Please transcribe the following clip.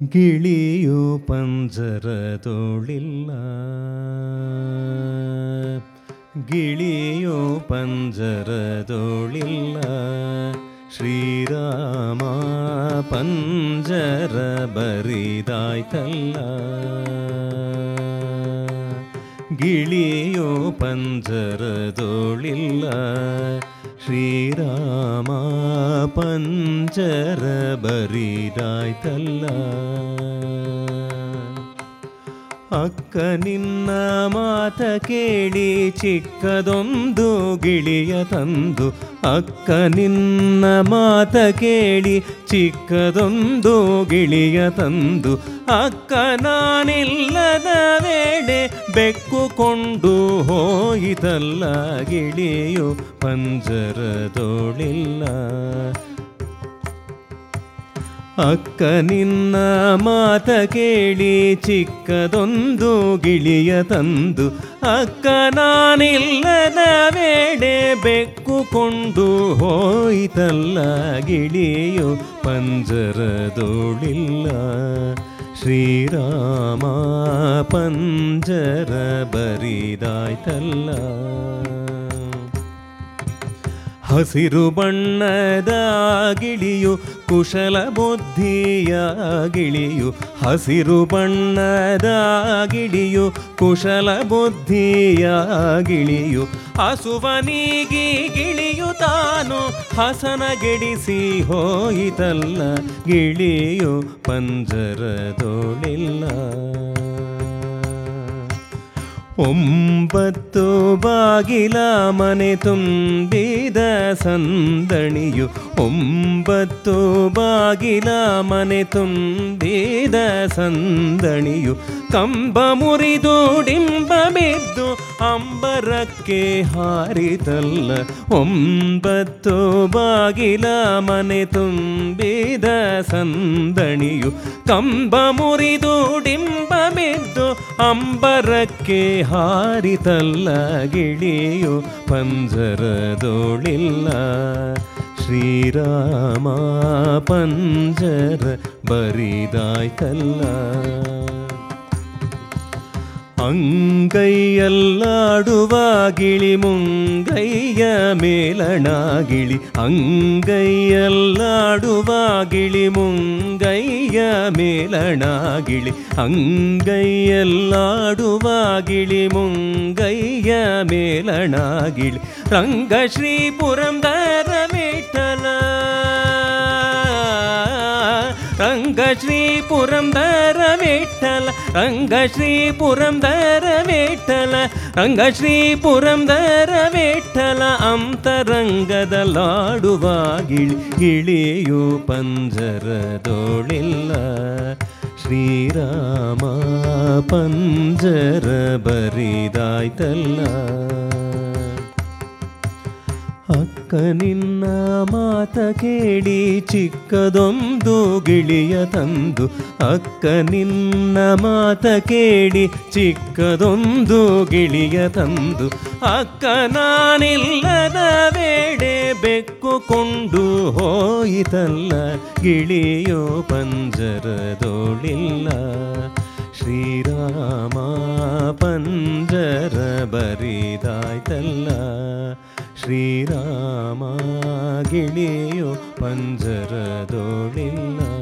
ಗಿಳಿಯು ಪಂಜರದೊಳಿಲ್ಲ ಗಿಳಿಯು ಪಂಜರದೊಳಿಲ್ಲ ಶ್ರೀರಾಮ ಪಂಜರ ಬರಿದಾಯ್ತಲ್ಲ ಗಿಳಿಯು ಪಂಜರದೊಳಿಲ್ಲ ಶ್ರೀರಾಮ ಪಂಜರ ಬರಿದಾಯ್ತಲ್ಲ ಅಕ್ಕ ನಿನ್ನ ಮಾತ ಕೇಳಿ ಚಿಕ್ಕದೊಂದು ಗಿಳಿಯ ತಂದು ಅಕ್ಕ ನಿನ್ನ ಮಾತ ಕೇಳಿ ಚಿಕ್ಕದೊಂದು ಗಿಳಿಯ ತಂದು ಅಕ್ಕ ನಾನಿಲ್ಲದ ವೇಳೆ ಬೆಕ್ಕು ಕೊಂಡು ಹೋಯಿತಲ್ಲ ಗಿಳಿಯು ಪಂಜರದೋಳಿಲ್ಲ ಅಕ್ಕ ನಿನ್ನ ಮಾತ ಕೇಳಿ ಚಿಕ್ಕದೊಂದು ಗಿಳಿಯ ತಂದು ಅಕ್ಕ ನಾನಿಲ್ಲದ ವೇಳೆ ಬೆಕ್ಕು ಕೊಂಡು ಹೋಯಿತಲ್ಲ ಗಿಳಿಯು ಪಂಜರದೋಳಿಲ್ಲ ಶ್ರೀರಾಮ ಪಂಜರ ಬರಿದಾಯ್ತಲ್ಲ ಹಸಿರು ಬಣ್ಣದ ಗಿಳಿಯು ಕುಶಲ ಬುದ್ಧಿಯ ಗಿಳಿಯು ಹಸಿರು ಬಣ್ಣದ ಗಿಳಿಯು ಕುಶಲ ಬುದ್ಧಿಯ ಗಿಳಿಯು ಹಸುವನಿಗಿ ಗಿಳಿಯು ತಾನು ಹಸನಗೆಡಿಸಿ ಹೋಯಿತಲ್ಲ ಗಿಳಿಯು ಪಂಜರದೋಳಿಲ್ಲ ಒಂಬತ್ತು ಬಾಗಿಲ ಮನೆ ತುಂಬಿದ ಸಂದಣಿಯು ಒಂಬತ್ತು ಬಾಗಿಲ ಮನೆ ತುಂಬಿದ ಸಂದಣಿಯು ಕಂಬ ಮುರಿದು ಡಿಂಬ ಬಿದ್ದು ಅಂಬರಕ್ಕೆ ಹಾರಿತಲ್ಲ ಒಂಬತ್ತು ಬಾಗಿಲ ಮನೆ ತುಂಬಿದ ಸಂದಣಿಯು ಕಂಬ ಮುರಿದು ಡಿಂಬ ಬಿದ್ದು ಅಂಬರಕ್ಕೆ ಹಾರಿತಲ್ಲ ಗಿಳಿಯು ಪಂಜರದೋಳಿಲ್ಲ ಶ್ರೀರಾಮ ಪಂಜರ ಬರಿದಾಯ್ತಲ್ಲ ಅಂಗೈಯಲ್ಲಾಡುವ ಗಿಳಿ ಮುಂಗೈಯ ಮೇಲಣ ಗಿಳಿ ಅಂಗೈಯಲ್ಲಾಡುವ ಗಿಳಿ ಮುಂಗೈಯ ಮೇಲಣ ಗಿಳಿ ಅಂಗೈಯಲ್ಲಾಡುವ ಗಿಳಿ ಮುಂಗೈಯ ಮೇಲಣ ಗಿಳಿ ರಂಗಶ್ರೀ ಪುರಂದರ ವಿಠಲ ರಂಗಶ್ರೀ ಪುರಂದರ ವಿಠಲ ರಂಗಶ್ರೀ ಪುರಂದರ ವಿಠಲ ರಂಗಶ್ರೀ ಪುರಂದರ ವಿಠಲ ಅಂತರಂಗದಲ್ಲಾಡುವ ಗಿಳಿ ಗಿಳಿಯು ಪಂಜರದೋಳಿಲ್ಲ ಶ್ರೀರಾಮ ಪಂಜರ ಬರಿದಾಯ್ತಲ್ಲ ಅಕ್ಕ ನಿನ್ನ ಮಾತ ಕೇಳಿ ಚಿಕ್ಕದೊಂದು ಗಿಳಿಯ ತಂದು ಅಕ್ಕ ನಿನ್ನ ಮಾತ ಕೇಳಿ ಚಿಕ್ಕದೊಂದು ಗಿಳಿಯ ತಂದು ಅಕ್ಕ ನಾನಿಲ್ಲದ ವೇಳೆ ಬೆಕ್ಕು ಕೊಂಡು ಹೋಯಿತಲ್ಲ ಗಿಳಿಯೋ ಪಂಜರದೋಳಿಲ್ಲ ಶ್ರೀರಾಮ ಪಂಜರ ಬರಿದಾಯ್ತಲ್ಲ ಶ್ರೀರಾಮ ಗಿಳಿಯೋ ಪಂಜರದೋಳಿಲ್ಲ